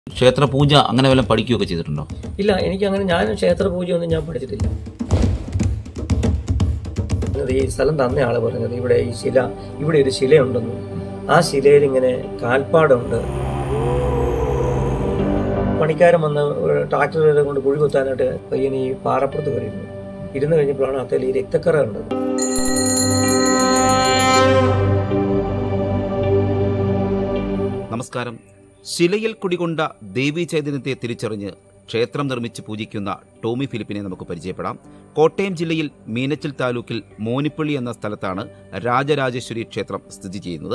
ക്ഷേത്ര പൂജ അങ്ങനെ വല്ലതും പഠിക്കുകയൊക്കെ ചെയ്തിട്ടുണ്ടോ ഇല്ല എനിക്ക് അങ്ങനെ ഞാൻ ക്ഷേത്ര പൂജയൊന്നും ഞാൻ പഠിച്ചിട്ടില്ല അത് ഈ സ്ഥലം തന്ന ആള് പറഞ്ഞത് ഇവിടെ ഈ ശില ഇവിടെ ഒരു ശിലയുണ്ടെന്നും ആ ശിലയിൽ ഇങ്ങനെ കാൽപ്പാടുണ്ട് പണിക്കാരൻ വന്ന് ഒരു ട്രാക്ടറിനെ കൊണ്ട് കുഴി കുത്താനായിട്ട് പയ്യൻ ഈ പാറപ്പുറത്ത് കയറിയിരുന്നു ഇരുന്ന് കഴിഞ്ഞപ്പോഴാണ് അത്തൽ ഈ രക്തക്കറ കണ്ടത് നമസ്കാരം ശിലയിൽ കുടികൊണ്ട ദേവീ ചൈതന്യത്തെ തിരിച്ചറിഞ്ഞ് ക്ഷേത്രം നിർമ്മിച്ച് പൂജിക്കുന്ന ടോമി ഫിലിപ്പിനെ നമുക്ക് പരിചയപ്പെടാം കോട്ടയം ജില്ലയിൽ മീനച്ചിൽ താലൂക്കിൽ മോനിപ്പള്ളി എന്ന സ്ഥലത്താണ് രാജരാജേശ്വരി ക്ഷേത്രം സ്ഥിതി ചെയ്യുന്നത്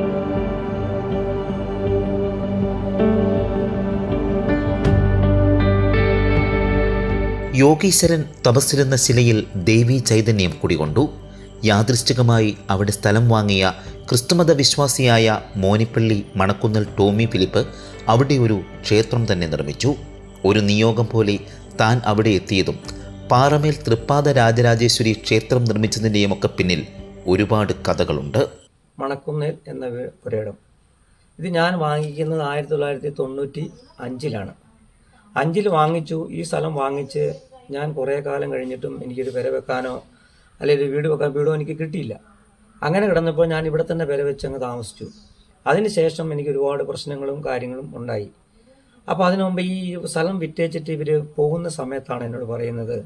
യോഗീശ്വരൻ തപസ്സിരുന്ന ശിലയിൽ ദേവീ ചൈതന്യം കുടികൊണ്ടു യാദൃശ്ചികമായി അവിടെ സ്ഥലം വാങ്ങിയ ക്രിസ്തുമത വിശ്വാസിയായ മോനിപ്പള്ളി മണക്കുന്നൽ ടോമി ഫിലിപ്പ് അവിടെ ഒരു ക്ഷേത്രം തന്നെ നിർമ്മിച്ചു ഒരു നിയോഗം പോലെ താൻ അവിടെ എത്തിയതും പാറമേൽ തൃപ്പാദ രാജരാജേശ്വരി ക്ഷേത്രം നിർമ്മിച്ചതിൻ്റെയുമൊക്കെ പിന്നിൽ ഒരുപാട് കഥകളുണ്ട് മണക്കുന്നേൽ എന്ന വി- പുരയിടം ഇത് ഞാൻ വാങ്ങിക്കുന്നത് ആയിരത്തി തൊള്ളായിരത്തി തൊണ്ണൂറ്റി അഞ്ചിലാണ് അഞ്ചിൽ വാങ്ങിച്ചു ഈ സ്ഥലം വാങ്ങിച്ച് ഞാൻ കുറേ കാലം കഴിഞ്ഞിട്ടും എനിക്കൊരു പെര വെക്കാനോ അല്ലെങ്കിൽ ഒരു വീട് വെക്കാൻ വീടോ എനിക്ക് കിട്ടിയില്ല അങ്ങനെ കിടന്നപ്പോൾ ഞാൻ ഇവിടെ തന്നെ പെര വെച്ച് അങ്ങ് താമസിച്ചു അതിനുശേഷം എനിക്ക് ഒരുപാട് പ്രശ്നങ്ങളും കാര്യങ്ങളും ഉണ്ടായി അപ്പോൾ അതിനു മുമ്പ് ഈ സ്ഥലം വിറ്റേച്ചിട്ട് ഇവർ പോകുന്ന സമയത്താണ് എന്നോട് പറയുന്നത്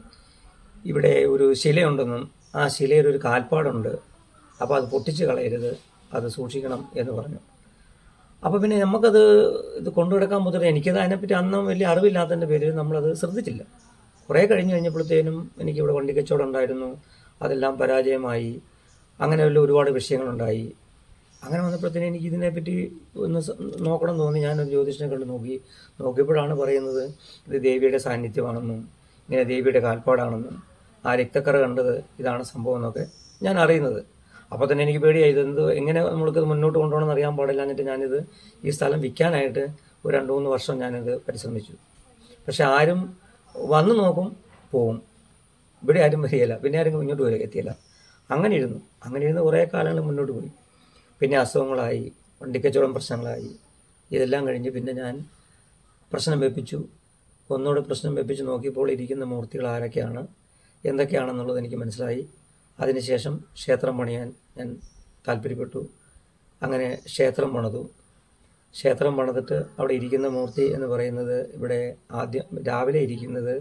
ഇവിടെ ഒരു ശിലയുണ്ടെന്നും ആ ശിലയിൽ ഒരു കാൽപ്പാടുണ്ട് അപ്പോൾ അത് പൊട്ടിച്ച് കളയരുത് അത് സൂക്ഷിക്കണം എന്ന് പറഞ്ഞു അപ്പോൾ പിന്നെ നമുക്കത് ഇത് കൊണ്ടുനടക്കാൻ മുതൽ എനിക്കത് അതിനെപ്പറ്റി അന്നും വലിയ അറിവില്ലാത്തതിൻ്റെ പേരിൽ നമ്മളത് ശ്രദ്ധിച്ചില്ല കുറേ കഴിഞ്ഞ് കഴിഞ്ഞപ്പോഴത്തേനും എനിക്കിവിടെ വണ്ടി കച്ചവടം ഉണ്ടായിരുന്നു അതെല്ലാം പരാജയമായി അങ്ങനെ വല്ല ഒരുപാട് വിഷയങ്ങളുണ്ടായി അങ്ങനെ വന്നപ്പോഴത്തേനും എനിക്ക് ഇതിനെപ്പറ്റി ഒന്ന് സ- നോക്കണം എന്ന് തോന്നി ഞാനൊരു ജ്യോതിഷനെ കണ്ട് നോക്കി നോക്കിയപ്പോഴാണ് പറയുന്നത് ഇത് ദേവിയുടെ സാന്നിധ്യമാണെന്നും ഇങ്ങനെ ദേവിയുടെ കാൽപ്പാടാണെന്നും ആ രക്തക്കറ കണ്ടത് ഇതാണ് സംഭവം എന്നൊക്കെ ഞാൻ അറിയുന്നത് അപ്പോൾ തന്നെ എനിക്ക് പേടിയായി ഇതെന്ത് എങ്ങനെ നമ്മൾക്കിത് മുന്നോട്ട് കൊണ്ടുപോകണമെന്ന് അറിയാൻ പാടില്ല എന്നിട്ട് ഞാനിത് ഈ സ്ഥലം വിൽക്കാനായിട്ട് ഒരു രണ്ട് മൂന്ന് വർഷം ഞാനിത് പരിശ്രമിച്ചു പക്ഷെ ആരും വന്നു നോക്കും പോവും ഇവിടെ ആരും വരികയില്ല പിന്നെ ആരും മുന്നോട്ട് വരിക എത്തിയില്ല അങ്ങനെ ഇരുന്നു അങ്ങനെ ഇരുന്ന് കുറേ കാലങ്ങൾ മുന്നോട്ട് പോയി പിന്നെ അസുഖങ്ങളായി വണ്ടിക്കച്ചവടം പ്രശ്നങ്ങളായി ഇതെല്ലാം കഴിഞ്ഞ് പിന്നെ ഞാൻ പ്രശ്നം വെപ്പിച്ചു ഒന്നുകൂടെ പ്രശ്നം വെപ്പിച്ച് നോക്കിയപ്പോൾ ഇരിക്കുന്ന മൂർത്തികൾ ആരൊക്കെയാണ് എന്തൊക്കെയാണെന്നുള്ളത് എനിക്ക് മനസ്സിലായി അതിനുശേഷം ക്ഷേത്രം പണിയാൻ ഞാൻ താല്പര്യപ്പെട്ടു അങ്ങനെ ക്ഷേത്രം പണിതു ക്ഷേത്രം പണിതിട്ട് അവിടെ ഇരിക്കുന്ന മൂർത്തി എന്ന് പറയുന്നത് ഇവിടെ ആദ്യം രാവിലെ ഇരിക്കുന്നത്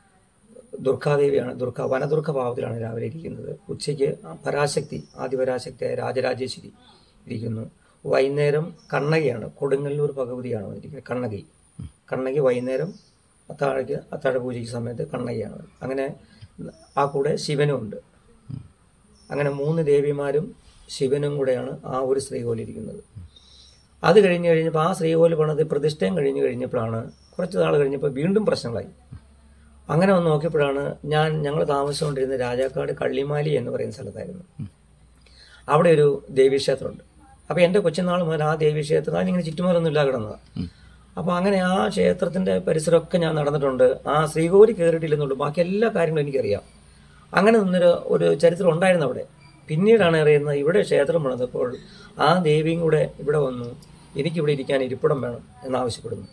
ദുർഗാദേവിയാണ് ദുർഗ വനദുർഗ ഭാവത്തിലാണ് രാവിലെ ഇരിക്കുന്നത് ഉച്ചയ്ക്ക് പരാശക്തി ആദിപരാശക്തിയായ രാജരാജേശ്വരി ഇരിക്കുന്നു വൈകുന്നേരം കണ്ണകയാണ് കൊടുങ്ങല്ലൂർ ഭഗവതിയാണ് ഇരിക്കുന്നത് കണ്ണകി കണ്ണകി വൈകുന്നേരം അത്താഴയ്ക്ക് അത്താഴ പൂജയ്ക്ക് സമയത്ത് കണ്ണകയാണ് അങ്ങനെ ആ കൂടെ ശിവനും ഉണ്ട് അങ്ങനെ മൂന്ന് ദേവിമാരും ശിവനും കൂടെയാണ് ആ ഒരു ശ്രീകോലിരിക്കുന്നത് അത് കഴിഞ്ഞ് കഴിഞ്ഞപ്പോൾ ആ ശ്രീകോല് പണിത് പ്രതിഷ്ഠയും കഴിഞ്ഞ് കഴിഞ്ഞപ്പോഴാണ് കുറച്ച് നാൾ കഴിഞ്ഞപ്പോൾ വീണ്ടും പ്രശ്നങ്ങളായി അങ്ങനെ വന്ന് നോക്കിയപ്പോഴാണ് ഞാൻ ഞങ്ങൾ താമസിച്ചുകൊണ്ടിരുന്ന രാജാക്കാട് കള്ളിമാലി എന്ന് പറയുന്ന സ്ഥലത്തായിരുന്നു അവിടെ ഒരു ദേവീക്ഷേത്രമുണ്ട് അപ്പോൾ എൻ്റെ കൊച്ചുനാൾ മുതൽ ആ ദേവീക്ഷേത്രം അതിനിങ്ങനെ ചുറ്റുമാറൊന്നും ഇല്ല കിടന്നതാണ് അപ്പോൾ അങ്ങനെ ആ ക്ഷേത്രത്തിൻ്റെ പരിസരമൊക്കെ ഞാൻ നടന്നിട്ടുണ്ട് ആ ശ്രീകോരി കയറിയിട്ടില്ലെന്നുള്ളൂ ബാക്കി എല്ലാ കാര്യങ്ങളും എനിക്കറിയാം അങ്ങനെ നിന്നൊരു ഒരു ചരിത്രം ഉണ്ടായിരുന്നു അവിടെ പിന്നീടാണ് അറിയുന്നത് ഇവിടെ ക്ഷേത്രം പണിതപ്പോൾ ആ ദേവിയും കൂടെ ഇവിടെ വന്നു എനിക്കിവിടെ ഇരിക്കാൻ ഇരിപ്പിടം വേണം എന്നാവശ്യപ്പെടുന്നു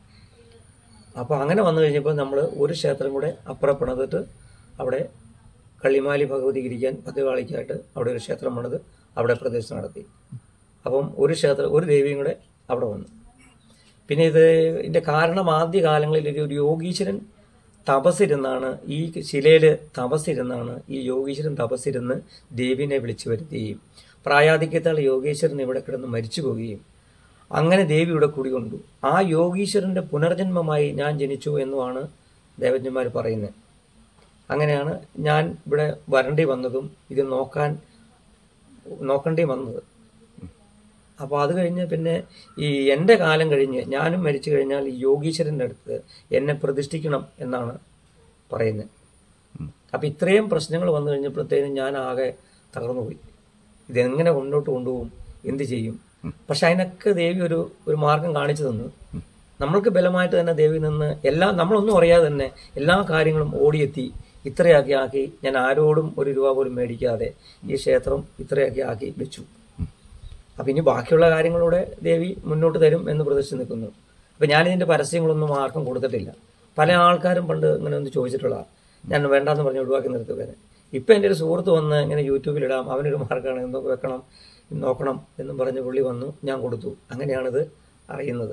അപ്പോൾ അങ്ങനെ വന്നു കഴിഞ്ഞപ്പോൾ നമ്മൾ ഒരു ക്ഷേത്രം കൂടെ അപ്പുറം പണിതിട്ട് അവിടെ കള്ളിമാലി ഭഗവതി ഇരിക്കാൻ പതിവാളിക്കായിട്ട് അവിടെ ഒരു ക്ഷേത്രം പണിത് അവിടെ പ്രദർശനം നടത്തി അപ്പം ഒരു ക്ഷേത്രം ഒരു ദേവിയും കൂടെ അവിടെ വന്നു പിന്നെ ഇത് ഇതിൻ്റെ കാരണം ആദ്യ കാലങ്ങളിൽ ഒരു- ഒരു യോഗീശ്വരൻ തപസ്സിരുന്നാണ് ഈ ശിലയിൽ തപസ്സിരുന്നാണ് ഈ യോഗീശ്വരൻ തപസ്സിരുന്ന് ദേവിനെ വിളിച്ചു വരുത്തുകയും പ്രായാധിക്യത്താൽ യോഗീശ്വരൻ ഇവിടെ കിടന്ന് മരിച്ചു പോവുകയും അങ്ങനെ ദേവി ഇവിടെ കുടികൊണ്ടു ആ യോഗീശ്വരന്റെ പുനർജന്മമായി ഞാൻ ജനിച്ചു എന്നുമാണ് ദേവജ്ഞന്മാർ പറയുന്നത് അങ്ങനെയാണ് ഞാൻ ഇവിടെ വരണ്ടി വന്നതും ഇത് നോക്കാൻ നോക്കേണ്ടി വന്നത് അപ്പോൾ അത് കഴിഞ്ഞ് പിന്നെ ഈ എൻ്റെ കാലം കഴിഞ്ഞ് ഞാനും മരിച്ചു കഴിഞ്ഞാൽ ഈ യോഗീശ്വരൻ്റെ അടുത്ത് എന്നെ പ്രതിഷ്ഠിക്കണം എന്നാണ് പറയുന്നത് അപ്പം ഇത്രയും പ്രശ്നങ്ങൾ വന്നു കഴിഞ്ഞപ്പോഴത്തേനും ഞാൻ ആകെ തകർന്നുപോയി ഇതെങ്ങനെ മുന്നോട്ട് കൊണ്ടുപോകും എന്ത് ചെയ്യും പക്ഷെ അതിനൊക്കെ ദേവി ഒരു ഒരു മാർഗം കാണിച്ചു തന്നു നമ്മൾക്ക് ബലമായിട്ട് തന്നെ ദേവി നിന്ന് എല്ലാം നമ്മളൊന്നും അറിയാതെ തന്നെ എല്ലാ കാര്യങ്ങളും ഓടിയെത്തി ഇത്രയാക്കി ആക്കി ഞാൻ ആരോടും ഒരു രൂപ പോലും മേടിക്കാതെ ഈ ക്ഷേത്രം ഇത്രയാക്കി ആക്കി വെച്ചു അപ്പം ഇനി ബാക്കിയുള്ള കാര്യങ്ങളൂടെ ദേവി മുന്നോട്ട് തരും എന്ന് പ്രതീക്ഷിച്ച് നിൽക്കുന്നു അപ്പം ഞാനിതിൻ്റെ പരസ്യങ്ങളൊന്നും ആർക്കും കൊടുത്തിട്ടില്ല പല ആൾക്കാരും പണ്ട് ഇങ്ങനെ ഒന്ന് ചോദിച്ചിട്ടുള്ളതാണ് ഞാൻ വേണ്ടാന്ന് പറഞ്ഞ് ഒഴിവാക്കി നിർത്തുകയാണ് ഇപ്പം എൻ്റെ ഒരു സുഹൃത്ത് വന്ന് ഇങ്ങനെ യൂട്യൂബിലിടാം അവനൊരു മാർക്കാണ് എന്തൊക്കെ വെക്കണം നോക്കണം എന്നും പറഞ്ഞ് പുള്ളി വന്നു ഞാൻ കൊടുത്തു അങ്ങനെയാണിത് അറിയുന്നത്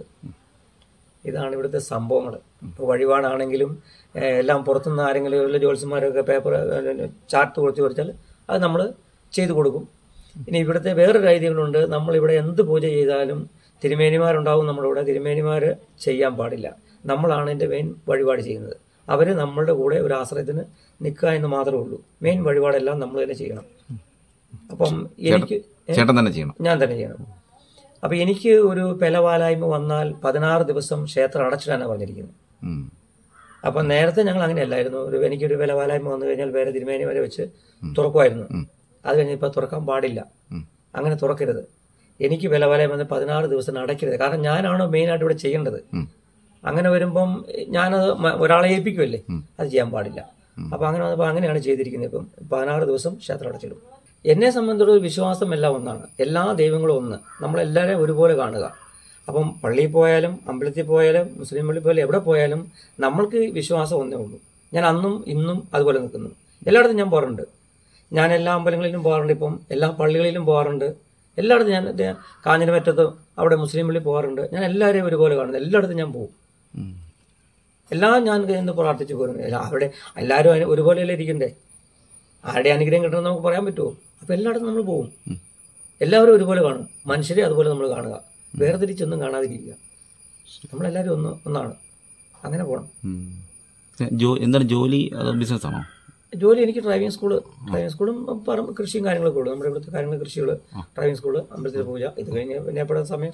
ഇതാണ് ഇവിടുത്തെ സംഭവങ്ങൾ ഇപ്പോൾ വഴിപാടാണെങ്കിലും ഏഹ്, എല്ലാം പുറത്തുനിന്ന് ആരെങ്കിലും വല്ല ജോത്സ്യന്മാരൊക്കെ പേപ്പർ ചാർട്ട് കൊടുത്ത് ചോദിച്ചാൽ അത് നമ്മൾ ചെയ്തു കൊടുക്കും ഇനി ഇവിടുത്തെ വേറൊരു ഐതിഹ്യങ്ങളുണ്ട് നമ്മളിവിടെ എന്ത് പൂജ ചെയ്താലും തിരുമേനിമാരുണ്ടാവും നമ്മുടെ ഇവിടെ തിരുമേനിമാർ ചെയ്യാൻ പാടില്ല നമ്മളാണ് എൻ്റെ മെയിൻ വഴിപാട് ചെയ്യുന്നത് അവർ നമ്മളുടെ കൂടെ ഒരു ആശ്രയത്തിന് നിൽക്കുക എന്ന് മാത്രമേ ഉള്ളൂ മെയിൻ വഴിപാടെല്ലാം നമ്മൾ തന്നെ ചെയ്യണം അപ്പം എനിക്ക് ചേട്ടൻ തന്നെ ചെയ്യണം ഞാൻ തന്നെ ചെയ്യണം അപ്പൊ എനിക്ക് ഒരു പെലവാലായ്മ വന്നാൽ പതിനാറ് ദിവസം ക്ഷേത്രം അടച്ചിടാനാണ് പറഞ്ഞിരിക്കുന്നത് ഉം. അപ്പൊ നേരത്തെ ഞങ്ങൾ അങ്ങനെയല്ലായിരുന്നു ഒരു എനിക്കൊരു പെലവാലായ്മ വന്നു കഴിഞ്ഞാൽ വേറെ തിരുമേനി വരെ വെച്ച് തുറക്കുമായിരുന്നു അത് കഴിഞ്ഞ് ഇപ്പൊ തുറക്കാൻ പാടില്ല ഉം. അങ്ങനെ തുറക്കരുത് എനിക്ക് പെലവാലായ്മ വന്ന് പതിനാറ് ദിവസം അടയ്ക്കരുത് കാരണം ഞാനാണ് മെയിനായിട്ട് ഇവിടെ ചെയ്യേണ്ടത് ഉം. അങ്ങനെ വരുമ്പം ഞാനത് മ- ഒരാളെ ഏൽപ്പിക്കുമല്ലേ അത് ചെയ്യാൻ പാടില്ല അപ്പൊ അങ്ങനെ വന്നപ്പോൾ അങ്ങനെയാണ് ചെയ്തിരിക്കുന്നത് ഇപ്പം പതിനാറ് ദിവസം ക്ഷേത്രം അടച്ചിടും എന്നെ സംബന്ധിച്ചിടത്തോളം വിശ്വാസം എല്ലാം ഒന്നാണ് എല്ലാ ദൈവങ്ങളും ഒന്ന് നമ്മളെല്ലാവരെയും ഒരുപോലെ കാണുക അപ്പം പള്ളിയിൽ പോയാലും അമ്പലത്തിൽ പോയാലും മുസ്ലിം പള്ളി പോയാലും എവിടെ പോയാലും നമ്മൾക്ക് വിശ്വാസം ഒന്നേ ഉള്ളൂ ഞാൻ അന്നും ഇന്നും അതുപോലെ നിൽക്കുന്നു എല്ലായിടത്തും ഞാൻ പോകാറുണ്ട് ഞാൻ എല്ലാ അമ്പലങ്ങളിലും പോകാറുണ്ട് ഇപ്പം എല്ലാ പള്ളികളിലും പോകാറുണ്ട് എല്ലായിടത്തും ഞാൻ ഇത് കാഞ്ഞിരമറ്റത്ത് അവിടെ മുസ്ലിം പള്ളി പോകാറുണ്ട് ഞാൻ എല്ലാവരെയും ഒരുപോലെ കാണുന്നു എല്ലായിടത്തും ഞാൻ പോകും ഉം. എല്ലാം ഞാൻ എന്ന് പ്രാർത്ഥിച്ചു പോരുന്നു എല്ലാം അവിടെ എല്ലാവരും അതിന് ഒരുപോലെയല്ലേ ഇരിക്കണ്ടേ ആരുടെ അനുഗ്രഹം കിട്ടണമെന്ന് നമുക്ക് പറയാൻ പറ്റുമോ അപ്പം എല്ലായിടത്തും നമ്മൾ പോകും എല്ലാവരും ഒരുപോലെ കാണും മനുഷ്യരെ അതുപോലെ നമ്മൾ കാണുക വേർതിരിച്ചൊന്നും കാണാതിരിക്കുക നമ്മളെല്ലാവരും ഒന്ന് ഒന്നാണ് അങ്ങനെ പോകണം ഉം. ജോ- എന്താണ് ജോലി അതോ ബിസിനസ് ആണോ ജോലി എനിക്ക് ഡ്രൈവിംഗ് സ്കൂള് ഡ്രൈവിംഗ് സ്കൂളും പറമ്പ് കൃഷിയും കാര്യങ്ങളൊക്കെ ഉള്ളൂ നമ്മുടെ ഇവിടുത്തെ കാര്യങ്ങൾ കൃഷികൾ ഡ്രൈവിംഗ് സ്കൂള് അമ്പലത്തിലെ പൂജ ഇത് കഴിഞ്ഞ് പിന്നെ എപ്പോഴും സമയം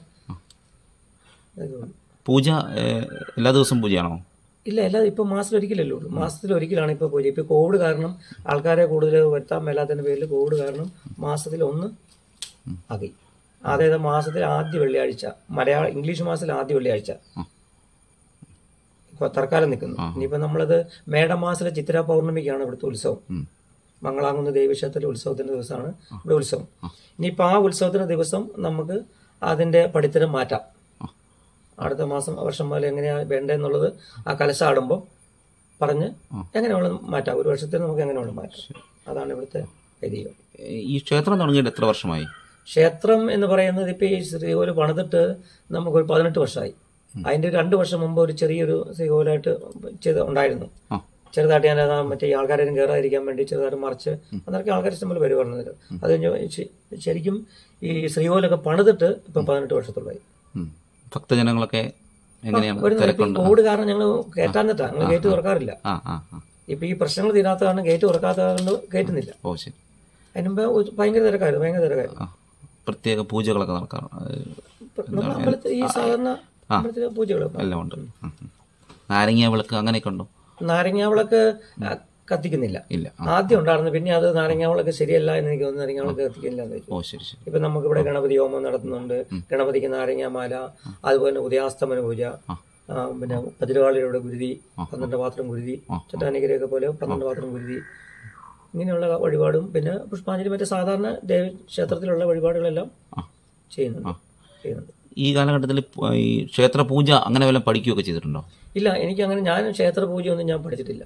ഇതൊക്കെ ഉള്ളൂ. പൂജ ഏഹ്, എല്ലാ ദിവസവും പൂജയാണോ ഇല്ല അല്ലാതെ ഇപ്പൊ മാസത്തിൽ ഒരിക്കലല്ലേ ഉള്ളൂ മാസത്തിൽ ഒരിക്കലാണ് ഇപ്പൊ പൂജ ഇപ്പൊ കോവിഡ് കാരണം ആൾക്കാരെ കൂടുതൽ വരുത്താൻ മേലാത്തതിന്റെ പേരിൽ കോവിഡ് കാരണം മാസത്തിൽ ഒന്ന് ആക്കി അതായത് മാസത്തിൽ ആദ്യ വെള്ളിയാഴ്ച മലയാള ഇംഗ്ലീഷ് മാസത്തിൽ ആദ്യ വെള്ളിയാഴ്ച ഇപ്പൊ തൽക്കാലം നിൽക്കുന്നു ഇനിയിപ്പോ നമ്മളത് മേടമാസത്തിലെ ചിത്ര പൗർണമിക്കാണ് ഇവിടുത്തെ ഉത്സവം ഉം. മംഗളാകുന്ന ദേവീക്ഷേത്രത്തിലെ ഉത്സവത്തിന്റെ ദിവസമാണ് ഇവിടെ ഉത്സവം ഇനിയിപ്പോൾ ആ ഉത്സവത്തിന്റെ ദിവസം നമുക്ക് അതിന്റെ പഠിത്തരം മാറ്റാം അടുത്ത മാസം വർഷം പോലെ എങ്ങനെയാ വേണ്ടതെന്നുള്ളത് ആ കലശാടുമ്പോൾ പറഞ്ഞ് എങ്ങനെ വേണം മാറ്റാം ഒരു വർഷത്തിൽ നമുക്ക് എങ്ങനെ വേണം മാറ്റാം അതാണ് ഇവിടുത്തെ ഐതിഹ്യം ഈ ക്ഷേത്രം തുടങ്ങിയിട്ട് എത്ര വർഷമായി ക്ഷേത്രം എന്ന് പറയുന്നത് ഇപ്പൊ ഈ ശ്രീകോല് പണിതിട്ട് നമുക്കൊരു പതിനെട്ട് വർഷമായി അതിന്റെ രണ്ട് വർഷം മുമ്പ് ഒരു ചെറിയൊരു ശ്രീകോലായിട്ട് ചെയ്ത് ഉണ്ടായിരുന്നു ആ. ചെറുതായിട്ട് ഞാൻ അത് മറ്റേ ഈ ആൾക്കാരും കയറാതിരിക്കാൻ വേണ്ടി ചെറുതായിട്ട് മറിച്ച് അന്നൊക്കെ ആൾക്കാർ ഇഷ്ടംപോലെ പേര് പറഞ്ഞത് അത് കഴിഞ്ഞ് ശ- ശരിക്കും ഈ ശ്രീകോലൊക്കെ പണിതിട്ട് ഇപ്പം പതിനെട്ട് വർഷത്തോളമായി ഉം. ഭക്തജനങ്ങളൊക്കെ എങ്ങനെയാണ് ഒരു തിരക്കുണ്ട് കോവിഡ് കാരണം ഞങ്ങൾ കയറ്റാന്നിട്ടാ ഞങ്ങൾ ഗേറ്റ് തുറക്കാറില്ല ആ ആ ആ ഇപ്പൊ ഈ പ്രശ്നങ്ങൾ തീരാത്ത കാരണം ഗേറ്റ് തുറക്കാത്ത കാരണം കയറ്റുന്നില്ല ഓ ശരി അതിന് മുമ്പ് ഒരു ഭയങ്കര തിരക്കായിരുന്നു ഭയങ്കര തിരക്കായിരുന്നു ആ പ്രത്യേക പൂജകളൊക്കെ നടക്കാറ് അത് ഇപ്പൊ നമ്മുടെ അമ്പലത്തിൽ ഈ സാധാരണ അമ്പലത്തിലെ പൂജകൾ എല്ലാം ഉണ്ട് ഉം, ഉം. നാരങ്ങ വിളക്ക് അങ്ങനെയൊക്കെ ഉണ്ടോ നാരങ്ങാവിളക്ക് ആ, കത്തിക്കുന്നില്ല ഇല്ല ആ. ആദ്യം ഉണ്ടായിരുന്നു പിന്നെ അത് നാരങ്ങാവിളക്ക് ശരിയല്ല എന്ന് എനിക്ക് തോന്നുന്നു നാരങ്ങാവിളക്ക് കത്തിക്കില്ല എന്ന് വെച്ചു ഓ ശരി ശരി ഇപ്പൊ നമുക്കിവിടെ ഗണപതി ഹോമം നടത്തുന്നുണ്ട് ഗണപതിക്ക് നാരങ്ങാമാല അതുപോലെ ഉദയാസ്തമന പൂജ ആ, പിന്നെ ഭദ്രകാളിയുടെ ഗുരുതി പന്ത്രണ്ട് പാത്രം ഗുരുതി ചട്ടാനിക്കരയൊക്കെ പോലെ പന്ത്രണ്ട് പാത്രം ഗുരുതി ഇങ്ങനെയുള്ള വഴിപാടും പിന്നെ പുഷ്പാഞ്ജലി മറ്റേ സാധാരണ ദേവ ക്ഷേത്രത്തിലുള്ള വഴിപാടുകളെല്ലാം ചെയ്യുന്നുണ്ട് ചെയ്യുന്നുണ്ട് ഈ കാലഘട്ടത്തിൽ പ- ഈ ക്ഷേത്ര പൂജ അങ്ങനെ വല്ലതും പഠിക്കുകയൊക്കെ ചെയ്തിട്ടുണ്ടോ ഇല്ല എനിക്ക് അങ്ങനെ ഞാൻ ക്ഷേത്ര പൂജയൊന്നും ഞാൻ പഠിച്ചിട്ടില്ല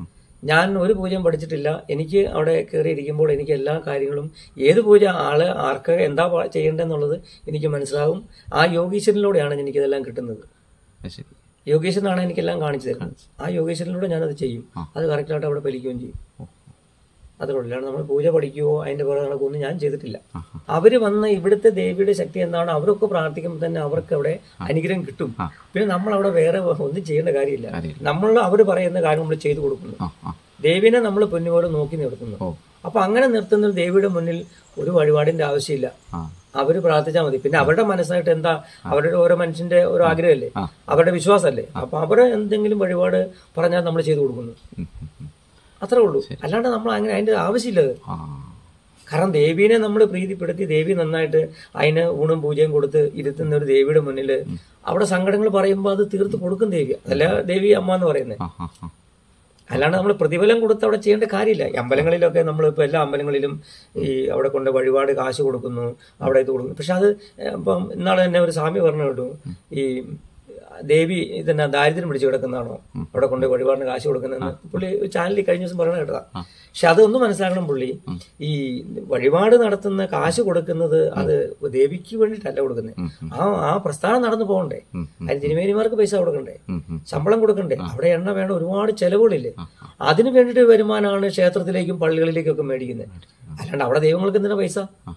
ഞാൻ ഒരു പൂജയും പഠിച്ചിട്ടില്ല എനിക്ക് അവിടെ കയറിയിരിക്കുമ്പോൾ എനിക്ക് എല്ലാ കാര്യങ്ങളും ഏത് പൂജ ആള് ആർക്ക് എന്താ പ- ചെയ്യേണ്ടതെന്നുള്ളത് എനിക്ക് മനസ്സിലാവും ആ യോഗീശ്വരനിലൂടെയാണ് എനിക്കിതെല്ലാം കിട്ടുന്നത് അത് ശരി യോഗീശ്വരനാണ് എനിക്കെല്ലാം കാണിച്ചു തരുന്നത് ആ യോഗീശ്വരനിലൂടെ ഞാനത് ചെയ്യും അത് കറക്റ്റായിട്ട് അവിടെ ഫലിക്കുകയും ചെയ്യും അത്രേ ഉള്ളൂ അല്ലാണ്ട് നമ്മൾ പൂജ പഠിക്കുകയോ അതിന്റെ പുറകെ നടക്കുകയൊന്നും ഞാൻ ചെയ്തിട്ടില്ല അവര് വന്ന് ഇവിടുത്തെ ദേവിയുടെ ശക്തി എന്താണോ അവരൊക്കെ പ്രാർത്ഥിക്കുമ്പോൾ തന്നെ അവർക്ക് അവിടെ അനുഗ്രഹം കിട്ടും പിന്നെ നമ്മൾ അവിടെ വേറെ ഒന്നും ചെയ്യേണ്ട കാര്യമില്ല കാര്യമില്ല. നമ്മൾ അവർ പറയുന്ന കാര്യം നമ്മൾ ചെയ്തു കൊടുക്കുന്നു ആ ആ ദേവിനെ നമ്മൾ പൊന്നുപോലെ നോക്കി നിർത്തുന്നു ഓ അപ്പൊ അങ്ങനെ നിർത്തുന്ന ഒരു ദേവിയുടെ മുന്നിൽ ഒരു വഴിപാടിന്റെ ആവശ്യമില്ല ആ അവര് പ്രാർത്ഥിച്ചാൽ മതി പിന്നെ അവരുടെ മനസ്സായിട്ട് എന്താ അവരുടെ ഓരോ മനുഷ്യന്റെ ഓരോ ആഗ്രഹമല്ലേ ആ. അവരുടെ വിശ്വാസമല്ലേ അപ്പൊ അവരെ എന്തെങ്കിലും വഴിപാട് പറഞ്ഞാൽ നമ്മൾ ചെയ്തു കൊടുക്കുന്നു ഉം, ഉം, ഉം. അത്രേ ഉള്ളൂ അല്ലാണ്ട് നമ്മൾ അങ്ങനെ അതിന്റെ ആവശ്യമില്ലത് ആ കാരണം ദേവീനെ നമ്മൾ പ്രീതിപ്പെടുത്തി ദേവി നന്നായിട്ട് അതിന് ഊണും പൂജയും കൊടുത്ത് ഇരുത്തുന്ന ഒരു ദേവിയുടെ മുന്നിൽ അവിടെ സങ്കടങ്ങൾ പറയുമ്പോൾ അത് തീർത്ത് കൊടുക്കും ദേവി അതല്ല ദേവി അമ്മ എന്ന് പറയുന്നത് ആ ആ ആ അല്ലാണ്ട് നമ്മൾ പ്രതിഫലം കൊടുത്ത് അവിടെ ചെയ്യേണ്ട കാര്യമില്ല ഈ അമ്പലങ്ങളിലൊക്കെ നമ്മളിപ്പോൾ എല്ലാ അമ്പലങ്ങളിലും ഈ അവിടെ കൊണ്ട് വഴിപാട് കാശ് കൊടുക്കുന്നു അവിടെ ഇത് കൊടുക്കുന്നു പക്ഷെ അത് ഏഹ്, ഇപ്പം ഇന്നാളെ തന്നെ ഒരു സ്വാമി പറഞ്ഞു കേട്ടു ഈ ദേവി ഇതന്നെ ദാരിദ്ര്യം പിടിച്ചു കിടക്കുന്നതാണോ അവിടെ കൊണ്ട് വഴിപാടിന് കാശ് കൊടുക്കുന്നതെന്ന് പുള്ളി ചാനലിൽ കഴിഞ്ഞ ദിവസം പറയണ കേട്ടതാ പക്ഷെ അതൊന്നും മനസ്സിലാക്കണം പുള്ളി ഈ വഴിപാട് നടത്തുന്ന കാശ് കൊടുക്കുന്നത് അത് ദേവിക്ക് വേണ്ടിയിട്ടല്ല കൊടുക്കുന്നത് ആ ആ പ്രസ്ഥാനം നടന്നു പോകണ്ടേ അതിന് തിരുമേനിമാർക്ക് പൈസ കൊടുക്കണ്ടേ ശമ്പളം കൊടുക്കണ്ടേ അവിടെ എണ്ണ വേണ്ട ഒരുപാട് ചെലവുകളില്ലേ അതിന് വേണ്ടിയിട്ട് വരുമാനമാണ് ക്ഷേത്രത്തിലേക്കും പള്ളികളിലേക്കും ഒക്കെ മേടിക്കുന്നത് അല്ലാണ്ട് അവിടെ ദൈവങ്ങൾക്ക് എന്തിനാ പൈസ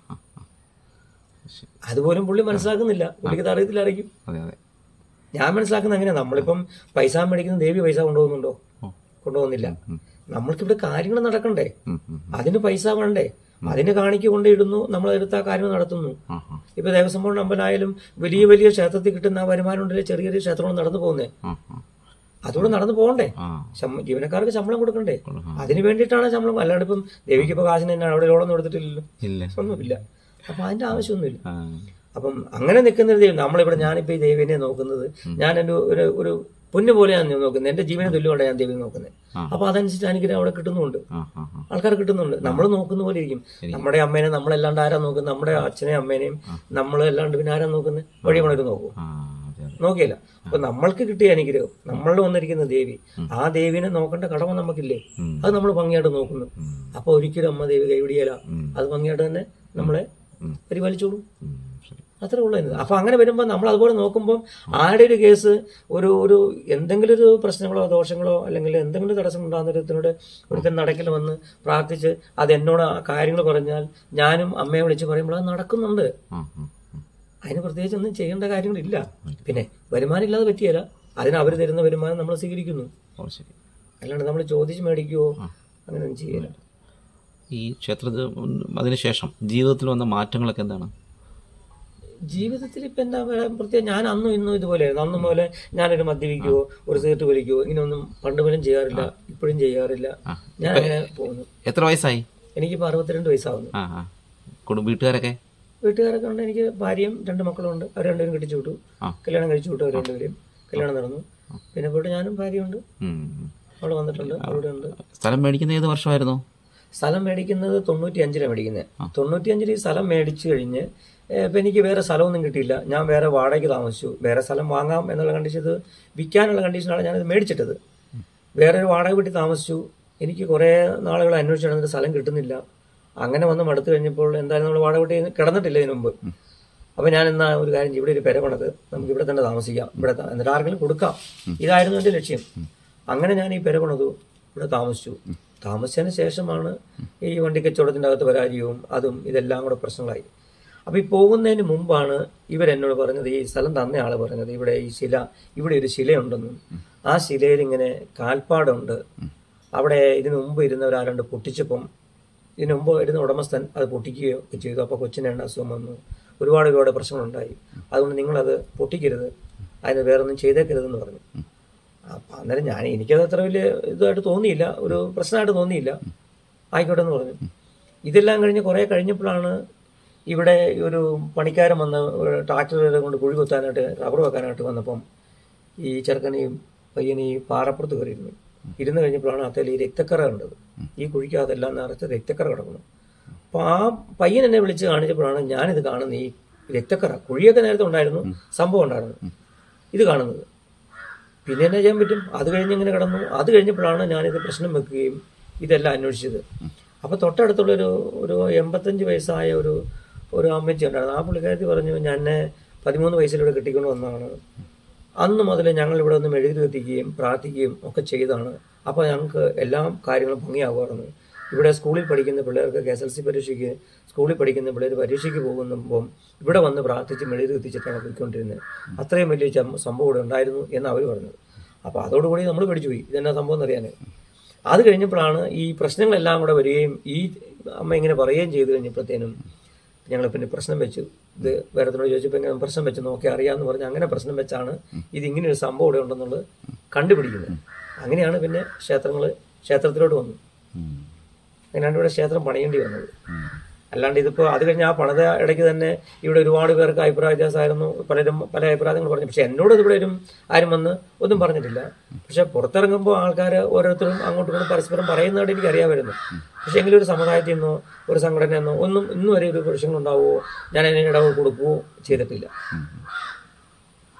അതുപോലും പുള്ളി മനസ്സിലാക്കുന്നില്ല പുള്ളിക്ക് അറിയത്തില്ലായിരിക്കും അതെ അതെ ഞാൻ മനസ്സിലാക്കുന്നത് അങ്ങനെയാ നമ്മളിപ്പം പൈസ മേടിക്കുന്ന ദേവി പൈസ കൊണ്ടുപോകുന്നുണ്ടോ കൊണ്ടുപോകുന്നില്ല നമ്മൾക്കിവിടെ കാര്യങ്ങൾ നടക്കണ്ടേ ഉം, ഉം. അതിന് പൈസ വേണ്ടേ അതിന് കാണിക്ക കൊണ്ട് ഇടുന്നു നമ്മൾ എടുത്ത കാര്യങ്ങൾ നടത്തുന്നു ആ, ആ, ഇപ്പൊ ദേവസ്വം ബോർഡ് അമ്പലായാലും വലിയ വലിയ ക്ഷേത്രത്തിൽ കിട്ടുന്ന ആ വരുമാനം ഉണ്ടല്ലേ ചെറിയ ചെറിയ ക്ഷേത്രങ്ങൾ നടന്നു പോകുന്നേ ആ, ആ. അതുകൂടെ നടന്നു പോകണ്ടേ ആ ശമ്പ- ജീവനക്കാർക്ക് ശമ്പളം കൊടുക്കണ്ടേ അതിന് വേണ്ടിയിട്ടാണ് ശമ്പളം അല്ലാണ്ട് ഇപ്പം ദേവിക്ക് ഇപ്പൊ കാശിന് തന്നെ അവിടെ ലോണൊന്നും കൊടുത്തിട്ടില്ലല്ലോ ഇല്ല ഒന്നുമില്ല അപ്പൊ അതിന്റെ ആവശ്യമൊന്നുമില്ല ആ, അപ്പം അങ്ങനെ നിൽക്കുന്ന ഒരു ദൈവം നമ്മളിവിടെ ഞാനിപ്പോ ഈ ദൈവനെ നോക്കുന്നത് ഞാൻ എൻ്റെ ഒരു ഒരു പൊന്നു പോലെയാണ് ഞാൻ നോക്കുന്നത് എന്റെ ജീവനെ തുല്യമാണ് ഞാൻ ദൈവം നോക്കുന്നത് അപ്പൊ അതനുസരിച്ച് അനുഗ്രഹം അവിടെ കിട്ടുന്നുണ്ട് ആ, ആ, ആ. ആൾക്കാർ കിട്ടുന്നുണ്ട് നമ്മൾ നോക്കുന്ന പോലെ ഇരിക്കും നമ്മുടെ അമ്മേനെ നമ്മളല്ലാണ്ട് ആരാ നോക്കുന്നത് നമ്മുടെ അച്ഛനെയും അമ്മേനെയും നമ്മൾ അല്ലാണ്ട് പിന്നെ ആരാ നോക്കുന്നത് വഴി കൊണ്ടൊരു നോക്കും ആ, അതെ അതെ നോക്കിയില്ല അപ്പൊ നമ്മൾക്ക് കിട്ടിയ അനുഗ്രഹം നമ്മളിൽ വന്നിരിക്കുന്ന ദേവി ആ ദേവിനെ നോക്കേണ്ട കടമ നമുക്കില്ലേ അത് നമ്മൾ ഭംഗിയായിട്ട് നോക്കുന്നു അപ്പൊ ഒരിക്കലും അമ്മ ദേവി കൈവിടിയല അത് ഭംഗിയായിട്ട് തന്നെ നമ്മളെ പരിപാലിച്ചോളും ഉം, ശരി അത്രേ ഉള്ളൂ അതിന്. അപ്പൊ അങ്ങനെ വരുമ്പോൾ നമ്മൾ അതുപോലെ നോക്കുമ്പോൾ ആരുടെ ഒരു കേസ് ഒരു ഒരു എന്തെങ്കിലും ഒരു പ്രശ്നങ്ങളോ ദോഷങ്ങളോ അല്ലെങ്കിൽ എന്തെങ്കിലും തടസ്സം ഉണ്ടാകുന്നൊരുത്തിനോട് ഒരുത്തൻ നടക്കിൽ വന്ന് പ്രാർത്ഥിച്ച് അത് എന്നോട് ആ കാര്യങ്ങൾ പറഞ്ഞാൽ ഞാനും അമ്മയെ വിളിച്ച് പറയുമ്പോൾ അത് നടക്കുന്നുണ്ട് ആ, ആ, ആ. അതിന് പ്രത്യേകിച്ച് ഒന്നും ചെയ്യേണ്ട കാര്യങ്ങളില്ല പിന്നെ വരുമാനം ഇല്ലാതെ പറ്റിയല്ല അതിന് അവർ തരുന്ന വരുമാനം നമ്മൾ സ്വീകരിക്കുന്നു ഓ ശരി അല്ലാണ്ട് നമ്മൾ ചോദിച്ച് മേടിക്കുവോ അങ്ങനെയൊന്നും ചെയ്യില്ല ഈ ക്ഷേത്രത്തിൽ അതിനുശേഷം ജീവിതത്തിൽ വന്ന മാറ്റങ്ങളൊക്കെ എന്താണ് ജീവിതത്തിൽ ഇപ്പൊ എന്താ പറയാ പ്രത്യേകം ഞാൻ അന്നും ഇന്നും ഇതുപോലെയായിരുന്നു അന്നും പോലെ ഞാനൊരു മദ്യപിക്കുവോ ഒരു സിഗരറ്റ് വലിക്കുവോ ഇങ്ങനെയൊന്നും പണ്ട് പോലും ചെയ്യാറില്ല ഇപ്പോഴും ചെയ്യാറില്ല ഞാൻ അങ്ങനെ പോകുന്നു എത്ര വയസ്സായി എനിക്കിപ്പോ അറുപത്തിരണ്ട് വയസ്സാവുന്നു ആ ആ കുടുംബ വീട്ടുകാരൊക്കെ വീട്ടുകാരൊക്കെ ഉണ്ട് എനിക്ക് ഭാര്യയും രണ്ട് മക്കളും ഉണ്ട് അവർ രണ്ടുപേരും കെട്ടിച്ചു വിട്ടു ആ. കല്യാണം കഴിച്ചു വിട്ടു അവർ രണ്ടുപേരും കല്യാണം നടന്നു പിന്നെ പോയിട്ട് ഞാനും ഭാര്യയുണ്ട് ഉം. അവള് വന്നിട്ടുണ്ട് അവിടെ ഉണ്ട് സ്ഥലം മേടിക്കുന്ന ഏത് വർഷമായിരുന്നു സ്ഥലം മേടിക്കുന്നത് തൊണ്ണൂറ്റി അഞ്ചിലാണ് മേടിക്കുന്നത് തൊണ്ണൂറ്റി അഞ്ചിൽ ഈ സ്ഥലം മേടിച്ചു കഴിഞ്ഞ് ഏ, ഇപ്പൊ എനിക്ക് വേറെ സ്ഥലമൊന്നും കിട്ടിയില്ല ഞാൻ വേറെ വാടകയ്ക്ക് താമസിച്ചു വേറെ സ്ഥലം വാങ്ങാം എന്നുള്ള കണ്ടീഷൻ ഇത് വിൽക്കാനുള്ള കണ്ടീഷനാണ് ഞാനിത് മേടിച്ചിട്ടത് വേറെ ഒരു വാടക വീട്ടിൽ താമസിച്ചു എനിക്ക് കുറേ നാളുകൾ അന്വേഷിച്ചു നടന്നിട്ട് സ്ഥലം കിട്ടുന്നില്ല അങ്ങനെ വന്ന് മടുത്തു കഴിഞ്ഞപ്പോൾ എന്തായാലും നമ്മൾ വാടക വീട്ടിൽ കിടന്നിട്ടില്ല ഇതിനു മുമ്പ് അപ്പൊ ഞാൻ എന്നാ ഒരു കാര്യം ചെയ്യും, ഇവിടെ ഒരു പെര പണിത് നമുക്ക് ഇവിടെ തന്നെ താമസിക്കാം ഇവിടെ ത- എന്നിട്ട് ആർക്കെങ്കിലും കൊടുക്കാം ഇതായിരുന്നു എന്റെ ലക്ഷ്യം അങ്ങനെ ഞാൻ ഈ പെര പണിതു ഇവിടെ താമസിച്ചു താമസിച്ചതിന് ശേഷമാണ് ഈ വണ്ടി കച്ചവടത്തിന്റെ അകത്ത് പരാജയവും അതും ഇതെല്ലാം കൂടെ പ്രശ്നങ്ങളായി അപ്പൊ ഈ പോകുന്നതിന് മുമ്പാണ് ഇവരെന്നോട് പറഞ്ഞത് ഈ സ്ഥലം തന്ന ആള് പറഞ്ഞത് ഇവിടെ ഈ ശില ഇവിടെ ഒരു ശിലയുണ്ടെന്നും ആ ശിലയിൽ ഇങ്ങനെ കാൽപ്പാടുണ്ട് അവിടെ ഇതിനു മുമ്പ് ഇരുന്നവരാരണ്ട് പൊട്ടിച്ചപ്പം ഇതിനു മുമ്പ് ഇരുന്ന ഉടമസ്ഥൻ അത് പൊട്ടിക്കുകയോ ഒക്കെ ചെയ്തു അപ്പോൾ കൊച്ചിന് രണ്ട് അസുഖം വന്നു ഒരുപാട് ഒരുപാട് പ്രശ്നങ്ങളുണ്ടായി അതുകൊണ്ട് നിങ്ങളത് പൊട്ടിക്കരുത് അതിന് വേറൊന്നും ചെയ്തേക്കരുതെന്ന് പറഞ്ഞു അപ്പം അന്നേരം ഞാൻ എനിക്കത് അത്ര വലിയ ഇതായിട്ട് തോന്നിയില്ല ഒരു പ്രശ്നമായിട്ട് തോന്നിയില്ല ആയിക്കോട്ടെ എന്ന് പറഞ്ഞു ഇതെല്ലാം കഴിഞ്ഞ് കുറേ കഴിഞ്ഞപ്പോഴാണ് ഇവിടെ ഒരു പണിക്കാരൻ വന്ന് ട്രാക്ടറുകളെ കൊണ്ട് കുഴി കുത്താനായിട്ട് റബ്ബർ വെക്കാനായിട്ട് വന്നപ്പം ഈ ചെറുക്കനെയും പയ്യനെ ഈ പാറപ്പുറത്ത് കയറിയിരുന്നു ഇരുന്ന് കഴിഞ്ഞപ്പോഴാണ് അതിൽ ഈ രക്തക്കറ കണ്ടത് ഈ കുഴിക്കകത്തെല്ലാം നിറച്ച് രക്തക്കറ കിടക്കുന്നു അപ്പോൾ ആ പയ്യൻ എന്നെ വിളിച്ച് കാണിച്ചപ്പോഴാണ് ഞാനിത് കാണുന്നത് ഈ രക്തക്കറ കുഴിയൊക്കെ നേരത്തെ ഉണ്ടായിരുന്നു സംഭവം ഉണ്ടായിരുന്നു ഇത് കാണുന്നത് പിന്നെ എന്നാ ചെയ്യാൻ പറ്റും അത് കഴിഞ്ഞ് ഇങ്ങനെ കിടന്നു അത് കഴിഞ്ഞപ്പോഴാണ് ഞാനിത് പ്രശ്നം വെക്കുകയും ഇതെല്ലാം അന്വേഷിച്ചത് അപ്പോൾ തൊട്ടടുത്തുള്ളൊരു ഒരു എൺപത്തഞ്ച് വയസ്സായ ഒരു ഒരു അമ്മച്ചി ഉണ്ടായിരുന്നു ആ പുള്ളിക്കാരത്തി പറഞ്ഞു ഞാൻ എന്നെ പതിമൂന്ന് വയസ്സിലൂടെ കെട്ടിക്കൊണ്ട് വന്നതാണ് അന്ന് മുതൽ ഞങ്ങൾ ഇവിടെ ഒന്ന് മെഴുകുതി കത്തിക്കുകയും പ്രാർത്ഥിക്കുകയും ഒക്കെ ചെയ്താണ് അപ്പോൾ ഞങ്ങൾക്ക് എല്ലാ കാര്യങ്ങളും ഭംഗിയാകുമായിരുന്നു ഇവിടെ സ്കൂളിൽ പഠിക്കുന്ന പിള്ളേർക്ക് എസ് എൽ സി പരീക്ഷയ്ക്ക് സ്കൂളിൽ പഠിക്കുന്ന പിള്ളേർ പരീക്ഷയ്ക്ക് പോകുമ്പം ഇവിടെ വന്ന് പ്രാർത്ഥിച്ച് മെഴുകുതി കത്തിച്ചിട്ടാണ് പോയിക്കൊണ്ടിരുന്നത് അത്രയും വലിയ ചം- സംഭവം ഇവിടെ ഉണ്ടായിരുന്നു എന്ന് അവർ പറഞ്ഞത് അപ്പോൾ അതോടുകൂടി നമ്മൾ പഠിച്ചു പോയി ഇതെന്നാ സംഭവം എന്നറിയാൻ അത് കഴിഞ്ഞപ്പോഴാണ് ഈ പ്രശ്നങ്ങളെല്ലാം കൂടെ വരികയും ഈ അമ്മ ഇങ്ങനെ പറയുകയും ചെയ്തു കഴിഞ്ഞപ്പോഴത്തേനും ഞങ്ങൾ പിന്നെ പ്രശ്നം വെച്ചു ഇത് വേറെത്തിനോട് ചോദിച്ചപ്പോൾ ഇങ്ങനെ പ്രശ്നം വെച്ച് നോക്കി അറിയാമെന്ന് പറഞ്ഞ് അങ്ങനെ പ്രശ്നം വെച്ചാണ് ഇത് ഇങ്ങനെ ഒരു സംഭവം ഇവിടെ ഉണ്ടെന്നുള്ളത് കണ്ടുപിടിക്കുന്നത് അങ്ങനെയാണ് പിന്നെ ക്ഷേത്രങ്ങൾ ക്ഷേത്രത്തിലോട്ട് വന്നു ഉം. അങ്ങനെയാണ് ഇവിടെ ക്ഷേത്രം പണിയേണ്ടി വന്നത് അല്ലാണ്ട് ഇതിപ്പോൾ അത് കഴിഞ്ഞ് ആ പണിത ഇടയ്ക്ക് തന്നെ ഇവിടെ ഒരുപാട് പേർക്ക് അഭിപ്രായ വ്യത്യാസമായിരുന്നു പലരും പല അഭിപ്രായങ്ങൾ പറഞ്ഞു പക്ഷെ എന്നോട് ഇവിടെ ഒരു ആരും വന്ന് ഒന്നും പറഞ്ഞിട്ടില്ല പക്ഷെ പുറത്തിറങ്ങുമ്പോൾ ആൾക്കാർ ഓരോരുത്തരും അങ്ങോട്ടും ഇങ്ങോട്ടും പരസ്പരം പറയുന്നതായിട്ട് എനിക്ക് അറിയാമായിരുന്നു പക്ഷെ എങ്കിലും ഒരു സമുദായത്തിൽ നിന്നോ ഒരു സംഘടനയിൽ നിന്നോ ഒന്നും ഇന്ന് വരെ ഒരു പ്രശ്നങ്ങൾ ഉണ്ടാവുമോ ഞാൻ അതിന് ഇടവ് കൊടുക്കുകയോ ചെയ്തിട്ടില്ല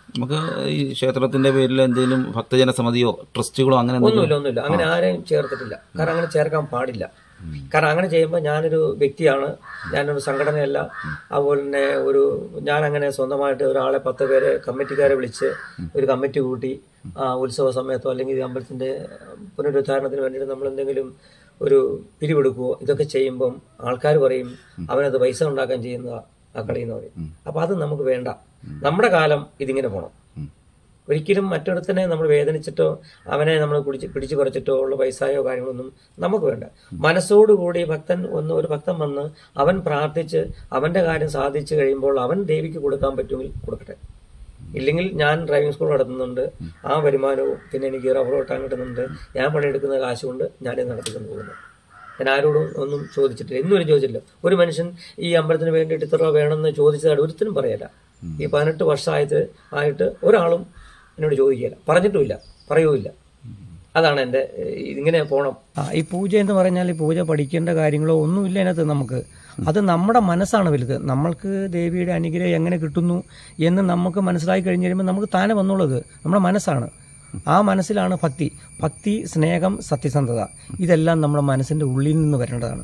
നമുക്ക് ഈ ക്ഷേത്രത്തിന്റെ പേരിൽ എന്തെങ്കിലും ഭക്തജന സമിതിയോ ട്രസ്റ്റുകളോ അങ്ങനെ എന്തെങ്കിലും ഒന്നുമില്ല ഒന്നുമില്ല അങ്ങനെ ആരെയും ചേർത്തിട്ടില്ല കാരണം അങ്ങനെ ചേർക്കാൻ പാടില്ല കാരണം അങ്ങനെ ചെയ്യുമ്പോൾ ഞാനൊരു വ്യക്തിയാണ് ഞാനൊരു സംഘടനയല്ല അതുപോലെ തന്നെ ഒരു ഞാൻ അങ്ങനെ സ്വന്തമായിട്ട് ഒരാളെ പത്ത് പേരെ കമ്മിറ്റിക്കാരെ വിളിച്ച് ഒരു കമ്മിറ്റി കൂട്ടി ആ, ഉത്സവ സമയത്തോ അല്ലെങ്കിൽ ഈ അമ്പലത്തിന്റെ പുനരുദ്ധാരണത്തിന് വേണ്ടിയിട്ട് നമ്മൾ എന്തെങ്കിലും ഒരു പിരിവെടുക്കുവോ ഇതൊക്കെ ചെയ്യുമ്പം ആൾക്കാർ പറയും അവനത് പൈസ ഉണ്ടാക്കാൻ ചെയ്യുന്ന ആ കളി എന്ന് പറയും അപ്പൊ അത് നമുക്ക് വേണ്ട നമ്മുടെ കാലം ഇതിങ്ങനെ പോണം ഒരിക്കലും മറ്റൊരുത്തനെ നമ്മൾ വേദനിച്ചിട്ടോ അവനെ നമ്മൾ പിടിച്ച് പിടിച്ചു പറിച്ചിട്ടോ ഉള്ള പൈസയോ കാര്യങ്ങളൊന്നും നമുക്ക് വേണ്ട മനസ്സോടുകൂടി ഭക്തൻ ഒന്ന് ഒരു ഭക്തൻ വന്ന് അവൻ പ്രാർത്ഥിച്ച് അവന്റെ കാര്യം സാധിച്ചു കഴിയുമ്പോൾ അവൻ ദേവിക്ക് കൊടുക്കാൻ പറ്റുമെങ്കിൽ കൊടുക്കട്ടെ ഇല്ലെങ്കിൽ ഞാൻ ഡ്രൈവിംഗ് സ്കൂൾ നടത്തുന്നുണ്ട് ആ വരുമാനവും പിന്നെ എനിക്ക് റബ്ബർ വെട്ടാൻ കിട്ടുന്നുണ്ട് ഞാൻ പണിയെടുക്കുന്ന കാശ് കൊണ്ട് ഞാനിത് നടത്തിക്കൊണ്ട് പോകുന്നു ഞാൻ ആരോടും ഒന്നും ചോദിച്ചിട്ടില്ല ഇന്നുവരെ ചോദിച്ചിട്ടില്ല ഒരു മനുഷ്യൻ ഈ അമ്പലത്തിന് വേണ്ടിയിട്ട് ഇത്ര രൂപ വേണമെന്ന് ചോദിച്ചതായിട്ട് ഒരുത്തരും പറയല ഈ പതിനെട്ട് വർഷമായിട്ട് ആയിട്ട് ഒരാളും എന്നോട് ചോദിക്കില്ല പറഞ്ഞിട്ടുമില്ല പറയുമില്ല അതാണ് എൻ്റെ ഏഹ്, ഇതിങ്ങനെ പോണം ആ ഈ പൂജ എന്ന് പറഞ്ഞാൽ ഈ പൂജ പഠിക്കേണ്ട കാര്യങ്ങളോ ഒന്നുമില്ല അതിനകത്ത് നമുക്ക് അത് നമ്മുടെ മനസ്സാണ് വലുത് നമ്മൾക്ക് ദേവിയുടെ അനുഗ്രഹം എങ്ങനെ കിട്ടുന്നു എന്ന് നമുക്ക് മനസ്സിലായി കഴിഞ്ഞ് കഴിയുമ്പോൾ നമുക്ക് താനെ വന്നുള്ളത് നമ്മുടെ മനസ്സാണ് ആ മനസ്സിലാണ് ഭക്തി ഭക്തി സ്നേഹം സത്യസന്ധത ഇതെല്ലാം നമ്മുടെ മനസ്സിന്റെ ഉള്ളിൽ നിന്ന് വരേണ്ടതാണ്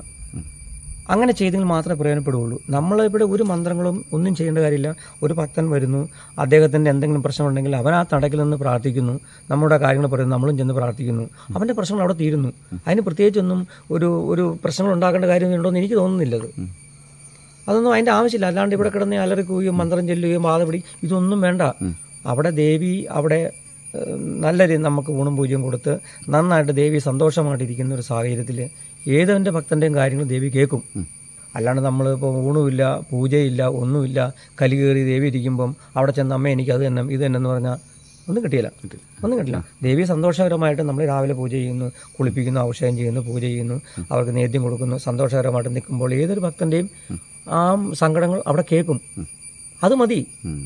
അങ്ങനെ ചെയ്തെങ്കിൽ മാത്രമേ പ്രയോജനപ്പെടുകയുള്ളൂ നമ്മൾ ഇവിടെ ഒരു മന്ത്രങ്ങളും ഒന്നും ചെയ്യേണ്ട കാര്യമില്ല ഒരു ഭക്തൻ വരുന്നു അദ്ദേഹത്തിൻ്റെ എന്തെങ്കിലും പ്രശ്നമുണ്ടെങ്കിൽ അവൻ ആ തടക്കിൽ നിന്ന് പ്രാർത്ഥിക്കുന്നു നമ്മുടെ കാര്യങ്ങൾ പറയുന്നു നമ്മളും ചെന്ന് പ്രാർത്ഥിക്കുന്നു അവൻ്റെ പ്രശ്നങ്ങൾ അവിടെ തീരുന്നു അതിന് പ്രത്യേകിച്ചൊന്നും ഒരു ഒരു പ്രശ്നങ്ങൾ ഉണ്ടാക്കേണ്ട കാര്യമൊന്നും ഉണ്ടോ എന്ന് എനിക്ക് തോന്നുന്നില്ലത് അതൊന്നും അതിൻ്റെ ആവശ്യമില്ല അല്ലാണ്ട് ഇവിടെ കിടന്ന് അലറിക്കുകയും മന്ത്രം ചെല്ലുകയും വാദപിടി ഇതൊന്നും വേണ്ട അവിടെ ദേവി അവിടെ ഏഹ്, നല്ല രീതി നമുക്ക് ഊണും പൂജയും കൊടുത്ത് നന്നായിട്ട് ദേവി സന്തോഷമായിട്ടിരിക്കുന്ന ഒരു സാഹചര്യത്തിൽ ഏതൊൻ്റെ ഭക്തൻ്റെയും കാര്യങ്ങൾ ദേവി കേൾക്കും അല്ലാണ്ട് നമ്മൾ ഇപ്പോൾ ഊണുമില്ല പൂജയില്ല ഒന്നുമില്ല കലി കയറി ദേവി ഇരിക്കുമ്പം അവിടെ ചെന്ന് അമ്മ എനിക്ക് അത് തന്നെ ഇത് തന്നെ എന്ന് പറഞ്ഞാൽ ഒന്നും കിട്ടിയില്ല ഒന്നും കിട്ടില്ല ദേവി സന്തോഷകരമായിട്ട് നമ്മൾ രാവിലെ പൂജ ചെയ്യുന്നു കുളിപ്പിക്കുന്നു അഭിഷേകം ചെയ്യുന്നു പൂജ ചെയ്യുന്നു അവർക്ക് നേദ്യം കൊടുക്കുന്നു സന്തോഷകരമായിട്ട് നിൽക്കുമ്പോൾ ഏതൊരു ഭക്തന്റെയും ആ സങ്കടങ്ങൾ അവിടെ കേൾക്കും അത് മതി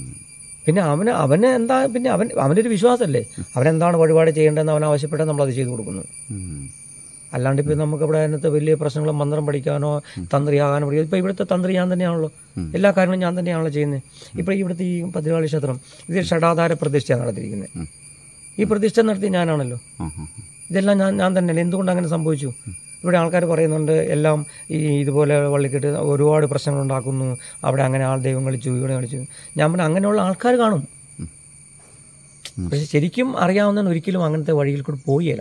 പിന്നെ അവന് അവന് എന്താ പിന്നെ അവൻ അവനൊരു വിശ്വാസമല്ലേ അവനെന്താണ് വഴിപാട് ചെയ്യേണ്ടതെന്ന് അവൻ ആവശ്യപ്പെട്ടാൽ നമ്മൾ അത് ചെയ്തു കൊടുക്കുന്നു അല്ലാണ്ട് ഇപ്പം നമുക്ക് ഇവിടെ അതിനകത്ത് വലിയ പ്രശ്നങ്ങൾ മന്ത്രം പഠിക്കാനോ തന്ത്രിയാകാനോ പഠിക്കാനോ ഇപ്പം ഇവിടുത്തെ തന്ത്രി ഞാൻ തന്നെയാണല്ലോ എല്ലാ കാര്യങ്ങളും ഞാൻ തന്നെയാണല്ലോ ചെയ്യുന്നത് ഇപ്പം ഇവിടുത്തെ ഈ ഭദ്രകാളി ക്ഷേത്രം ഇത് ഷടാധാര പ്രതിഷ്ഠയാണ് നടത്തിയിരിക്കുന്നത് ഈ പ്രതിഷ്ഠ നടത്തി ഞാനാണല്ലോ ഇതെല്ലാം ഞാൻ ഞാൻ തന്നെയല്ലേ എന്തുകൊണ്ട് അങ്ങനെ സംഭവിച്ചു ഇവിടെ ആൾക്കാർ പറയുന്നുണ്ട് എല്ലാം ഈ ഇതുപോലെ വള്ളിക്കെട്ട് ഒരുപാട് പ്രശ്നങ്ങൾ ഉണ്ടാക്കുന്നു അവിടെ അങ്ങനെ ആൾ ദൈവം കളിച്ചു ഇവിടെ കളിച്ചു ഞാൻ പറഞ്ഞ അങ്ങനെയുള്ള ആൾക്കാർ കാണും പക്ഷെ ശരിക്കും അറിയാവുന്നവൻ ഒരിക്കലും അങ്ങനത്തെ വഴിയിൽ കൂടെ പോയില്ല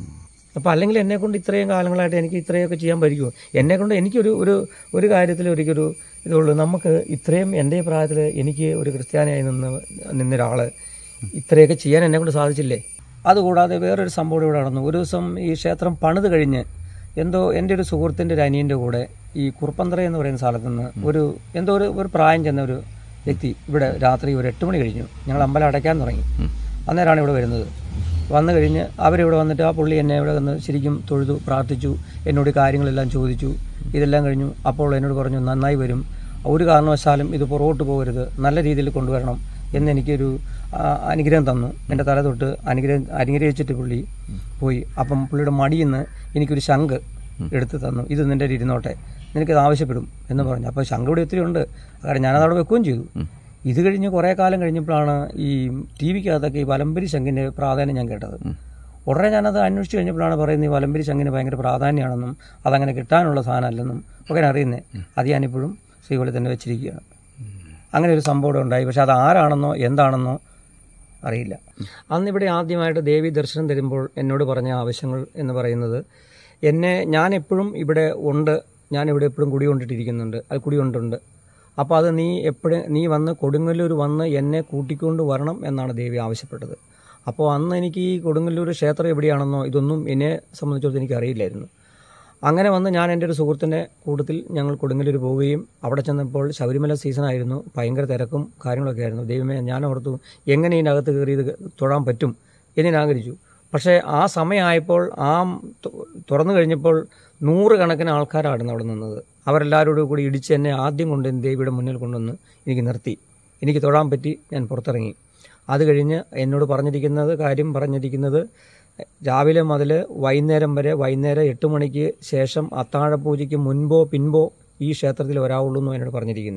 അപ്പം അല്ലെങ്കിൽ എന്നെ കൊണ്ട് ഇത്രയും കാലങ്ങളായിട്ട് എനിക്ക് ഇത്രയൊക്കെ ചെയ്യാൻ പറ്റുമോ എന്നെ കൊണ്ട് എനിക്കൊരു ഒരു ഒരു കാര്യത്തിൽ ഒരിക്കലൊരു ഇതുള്ളൂ നമുക്ക് ഇത്രയും എൻ്റെ പ്രായത്തിൽ എനിക്ക് ഒരു ക്രിസ്ത്യാനിയായി നിന്ന് നിന്നൊരാൾ ഇത്രയൊക്കെ ചെയ്യാൻ എന്നെ കൊണ്ട് സാധിച്ചില്ലേ അതുകൂടാതെ വേറൊരു സംഭവം ഇവിടെ നടന്നു ഒരു ദിവസം ഈ ക്ഷേത്രം പണിത് കഴിഞ്ഞ് എന്തോ എൻ്റെ ഒരു സുഹൃത്തിൻ്റെ ഒരു അനിയൻ്റെ കൂടെ ഈ കുറുപ്പന്തറ എന്ന് പറയുന്ന സ്ഥലത്ത് നിന്ന് ഒരു എന്തോ ഒരു ഒരു പ്രായം ചെന്ന ഒരു വ്യക്തി ഇവിടെ രാത്രി ഒരു എട്ട് മണി കഴിഞ്ഞു ഞങ്ങൾ അമ്പലം അടയ്ക്കാൻ തുടങ്ങി അന്നേരമാണ് ഇവിടെ വരുന്നത് വന്നു കഴിഞ്ഞ് അവരിവിടെ വന്നിട്ട് ആ പുള്ളി എന്നെ ഇവിടെ വന്ന് ശരിക്കും തൊഴുതു പ്രാർത്ഥിച്ചു എന്നോട് ഈ കാര്യങ്ങളെല്ലാം ചോദിച്ചു ഇതെല്ലാം കഴിഞ്ഞു അപ്പോൾ എന്നോട് പറഞ്ഞു നന്നായി വരും ഒരു കാരണവശാലും ഇത് പുറകോട്ട് പോകരുത് നല്ല രീതിയിൽ കൊണ്ടുവരണം എന്ന് എനിക്കൊരു ആ, അനുഗ്രഹം തന്നു എൻ്റെ തല തൊട്ട് അനുഗ്രഹം അനുഗ്രഹിച്ചിട്ട് പുള്ളി പോയി അപ്പം പുള്ളിയുടെ മടിയിൽ നിന്ന് എനിക്കൊരു ശംഖ് എടുത്ത് തന്നു ഇത് നിൻ്റെ കയ്യിൽ ഇരുന്നോട്ടെ നിനക്കിത് ആവശ്യപ്പെടും എന്ന് പറഞ്ഞു അപ്പോൾ ശംഖ് ഇവിടെ ഒത്തിരി ഉണ്ട് കാരണം ഞാനത് അവിടെ വെക്കുകയും ചെയ്തു ഇത് കഴിഞ്ഞ് കുറേ കാലം കഴിഞ്ഞപ്പോഴാണ് ഈ ടി വിക്കകത്തൊക്കെ ഈ വലമ്പരി ശംഖിൻ്റെ പ്രാധാന്യം ഞാൻ കേട്ടത് ഉടനെ ഞാനത് അന്വേഷിച്ച് കഴിഞ്ഞപ്പോഴാണ് പറയുന്നത് ഈ വലമ്പരി ശംഖിന് ഭയങ്കര പ്രാധാന്യമാണെന്നും അതങ്ങനെ കിട്ടാനുള്ള സാധനമല്ലെന്നും ഒക്കെ ഞാൻ അറിയുന്നത് അത് ഞാനിപ്പോഴും ശ്രീകോളി തന്നെ വെച്ചിരിക്കുകയാണ് അങ്ങനെ ഒരു സംഭവം ഇവിടെ ഉണ്ടായി പക്ഷെ അത് ആരാണെന്നോ എന്താണെന്നോ അറിയില്ല അന്നിവിടെ ആദ്യമായിട്ട് ദേവി ദർശനം തരുമ്പോൾ എന്നോട് പറഞ്ഞ ആവശ്യങ്ങൾ എന്ന് പറയുന്നത് എന്നെ ഞാൻ എപ്പോഴും ഇവിടെ ഉണ്ട് ഞാൻ ഇവിടെ എപ്പോഴും കുടികൊണ്ടിട്ടിരിക്കുന്നുണ്ട് അത് കുടികൊണ്ടുണ്ട് അപ്പോൾ അത് നീ എപ്പോഴും നീ വന്ന് കൊടുങ്ങല്ലൂർ വന്ന് എന്നെ കൂട്ടിക്കൊണ്ട് വരണം എന്നാണ് ദേവി ആവശ്യപ്പെട്ടത് അപ്പോൾ അന്ന് എനിക്ക് ഈ കൊടുങ്ങല്ലൂർ ക്ഷേത്രം എവിടെയാണെന്നോ ഇതൊന്നും എന്നെ സംബന്ധിച്ചിടത്തോളം എനിക്ക് അറിയില്ലായിരുന്നു അങ്ങനെ വന്ന് ഞാൻ എൻ്റെ ഒരു സുഹൃത്തിൻ്റെ കൂട്ടത്തിൽ ഞങ്ങൾ കൊടുങ്ങല്ലൂർ പോവുകയും അവിടെ ചെന്നപ്പോൾ ശബരിമല സീസണായിരുന്നു ഭയങ്കര തിരക്കും കാര്യങ്ങളൊക്കെ ആയിരുന്നു ദൈവമേ ഞാൻ ഓർത്തു എങ്ങനെ ഇതിനകത്ത് കയറി ഇത് തൊഴാൻ പറ്റും എന്ന് ഞാൻ ആഗ്രഹിച്ചു പക്ഷേ ആ സമയമായപ്പോൾ ആ തു- തുറന്നു കഴിഞ്ഞപ്പോൾ നൂറുകണക്കിന് ആൾക്കാരാണ് അവിടെ നിന്നത് അവരെല്ലാവരോടും കൂടി ഇടിച്ച് എന്നെ ആദ്യം കൊണ്ട് ദേവിയുടെ മുന്നിൽ കൊണ്ടുവന്ന് എനിക്ക് നിർത്തി എനിക്ക് തൊഴാൻ പറ്റി ഞാൻ പുറത്തിറങ്ങി അത് കഴിഞ്ഞ് എന്നോട് പറഞ്ഞിരിക്കുന്നത് കാര്യം പറഞ്ഞിരിക്കുന്നത് രാവിലെ മുതൽ വൈകുന്നേരം വരെ വൈകുന്നേരം എട്ട് മണിക്ക് ശേഷം അത്താഴപൂജയ്ക്ക് മുൻപോ പിൻപോ ഈ ക്ഷേത്രത്തിൽ വരാവുള്ളൂ എന്ന് എന്നോട് പറഞ്ഞിരിക്കുന്നത്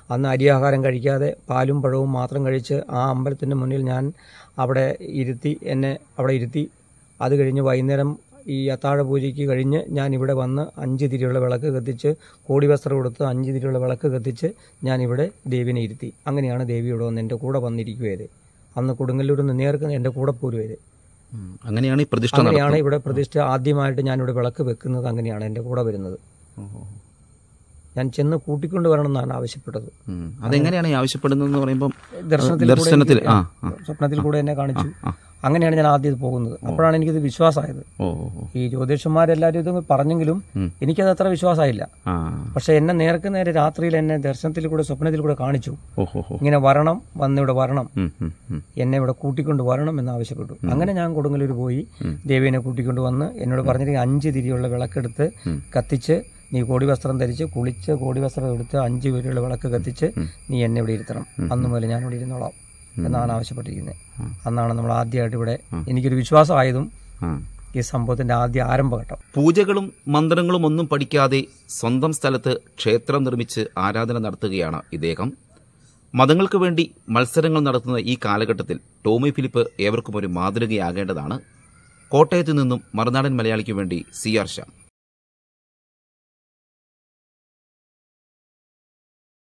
അന്ന് അരിയാഹാരം കഴിക്കാതെ പാലും പഴവും മാത്രം കഴിച്ച് ആ അമ്പലത്തിൻ്റെ മുന്നിൽ ഞാൻ അവിടെ ഇരുത്തി എന്നെ അവിടെ ഇരുത്തി അത് കഴിഞ്ഞ് വൈകുന്നേരം ഈ അത്താഴ പൂജയ്ക്ക് കഴിഞ്ഞ് ഞാൻ ഇവിടെ വന്ന് അഞ്ച് തിരിയുള്ള വിളക്ക് കത്തിച്ച് കോടി വസ്ത്രം കൊടുത്ത് അഞ്ച് തിരിയുള്ള വിളക്ക് കത്തിച്ച് ഞാൻ ഇവിടെ ദേവിനെ ഇരുത്തി അങ്ങനെയാണ് ദേവി ഇവിടെ വന്ന് എൻ്റെ കൂടെ വന്നിരിക്കുകയത് അന്ന് കൊടുങ്ങല്ലൂർ നിന്ന് നേർക്ക് എൻ്റെ കൂടെ പോരുവത് ഉം. അങ്ങനെയാണ് ഈ പ്രതിഷ്ഠ അങ്ങനെയാണ് നടക്കുന്നത് ഇവിടെ പ്രതിഷ്ഠ ആദ്യമായിട്ട് ഞാൻ ഇവിടെ വിളക്ക് വെക്കുന്നത് അങ്ങനെയാണ് എൻ്റെ കൂടെ വരുന്നത് ഓഹോ. ഞാൻ ചെന്ന് കൂട്ടിക്കൊണ്ട് വരണം എന്നാണ് ആവശ്യപ്പെട്ടത് ഉം. അതെങ്ങനെയാണ് ഈ ആവശ്യപ്പെടുന്നതെന്ന് പറയുമ്പം ദർശനത്തിൽ കൂടെ ദർശനത്തിൽ എനിക്ക് ആ ആ സ്വപ്നത്തിൽ കൂടെ എന്നെ കാണിച്ചു ആ. അങ്ങനെയാണ് ഞാൻ ആദ്യം ഇത് പോകുന്നത് അപ്പോഴാണ് എനിക്കിത് വിശ്വാസമായത് ഓ ഓ, ഓ. ഈ ജ്യോതിഷന്മാരെല്ലാവരും ഇത് പറഞ്ഞെങ്കിലും ഉം. എനിക്കത് അത്ര വിശ്വാസമായില്ല ആ പക്ഷെ എന്നെ നേർക്ക് നേരെ രാത്രിയിൽ എന്നെ ദർശനത്തിൽ കൂടെ സ്വപ്നത്തിൽ കൂടെ കാണിച്ചു ഓഹോ ഹോ ഇങ്ങനെ വരണം വന്ന് ഇവിടെ വരണം ഉം, ഉം, ഉം. എന്നെ ഇവിടെ കൂട്ടിക്കൊണ്ട് വരണം എന്ന് ആവശ്യപ്പെട്ടു അങ്ങനെ ഞാൻ കൊടുങ്ങല്ലൂർ പോയി ദേവീനെ കൂട്ടിക്കൊണ്ട് വന്ന് എന്നോട് പറഞ്ഞിട്ട് അഞ്ച് തിരിയുള്ള വിളക്കെടുത്ത് കത്തിച്ച് നീ കോടി വസ്ത്രം ധരിച്ച് കുളിച്ച് കോടി വസ്ത്രം എടുത്ത് അഞ്ച് പേരുള്ള വിളക്ക് കത്തിച്ച് നീ എന്നെ ഇവിടെ ഇരുത്തണം അന്ന് മുതൽ ഞാൻ ഇവിടെ ഇരുന്നോളാം എന്നാണ് ആവശ്യപ്പെട്ടിരിക്കുന്നത് അന്നാണ് നമ്മൾ ആദ്യമായിട്ട് ഇവിടെ എനിക്കൊരു വിശ്വാസമായതും ആ. ഈ സംഭവത്തിന്റെ ആദ്യ ആരംഭഘട്ടം പൂജകളും മന്ത്രങ്ങളും ഒന്നും പഠിക്കാതെ സ്വന്തം സ്ഥലത്ത് ക്ഷേത്രം നിർമ്മിച്ച് ആരാധന നടത്തുകയാണ് ഇദ്ദേഹം മതങ്ങൾക്ക് വേണ്ടി മത്സരങ്ങൾ നടത്തുന്ന ഈ കാലഘട്ടത്തിൽ ടോമി ഫിലിപ്പ് ഏവർക്കും ഒരു മാതൃകയാകേണ്ടതാണ് കോട്ടയത്ത് നിന്നും മറുനാടൻ മലയാളിക്ക് വേണ്ടി സി ആർ ശ്യാം